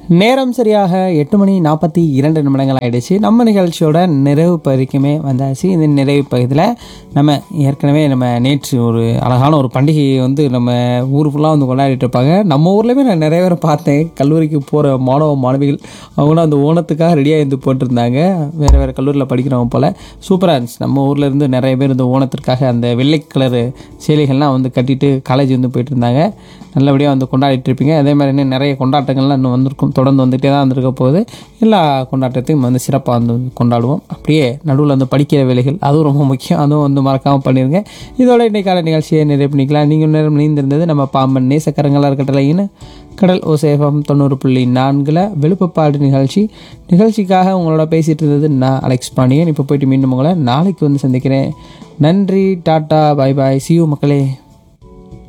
நேரம் சரியாக எட்டு மணி நாற்பத்தி இரண்டு நிமிடங்கள் ஆயிடுச்சு நம்ம நிகழ்ச்சியோட நிறைவு பகுதிக்குமே வந்தாச்சு இந்த நிறைவு பகுதியில் நம்ம ஏற்கனவே நம்ம நேற்று ஒரு அழகான ஒரு பண்டிகையை வந்து நம்ம ஊர் ஃபுல்லாக வந்து கொண்டாடிட்டு இருப்பாங்க நம்ம ஊர்லேயுமே நான் நிறைய பேரை பார்த்தேன் கல்லூரிக்கு போகிற மாணவ மாணவிகள் அவங்களும் அந்த ஓணத்துக்காக ரெடியாக இருந்து போட்டிருந்தாங்க வேறு வேறு கல்லூரியில் படிக்கிறவங்க போல் சூப்பராக இருந்துச்சு நம்ம ஊரில் இருந்து நிறைய பேர் இந்த ஓணத்திற்காக அந்த வெள்ளை கலர் சேலைகள்லாம் வந்து கட்டிட்டு காலேஜ் வந்து போயிட்டு இருந்தாங்க நல்லபடியாக வந்து கொண்டாடிட்டு இருப்பீங்க அதே மாதிரி இன்னும் நிறைய கொண்டாட்டங்கள்லாம் இன்னும் வந்திருக்கும் தொடர்ந்து வந்துகிட்டே தான் இருந்திருக்க போகுது எல்லா கொண்டாட்டத்தையும் வந்து சிறப்பாக வந்து கொண்டாடுவோம் அப்படியே நடுவில் வந்து படிக்கிற வேலைகள் அதுவும் ரொம்ப முக்கியம் அதுவும் வந்து மறக்காமல் பண்ணிடுங்க இதோட இன்னைக்கான நிகழ்ச்சியை நிறைவு பண்ணிக்கலாம் நீங்கள் நேரம் நீந்திருந்தது நம்ம பாம்பன் நேசக்கரங்களாக இருக்கட்டலைன்னு கடல் ஓசேஃபம் தொண்ணூறு புள்ளி நான்கில் விழுப்புப்பாடு நிகழ்ச்சி நிகழ்ச்சிக்காக உங்களோட பேசிகிட்டு இருந்தது நான் அலெக்ஸ் பாண்டியன் இப்போ போயிட்டு மீண்டும் உங்களை நாளைக்கு வந்து சந்திக்கிறேன் நன்றி டாட்டா பாய் பாய் சியூ மக்களே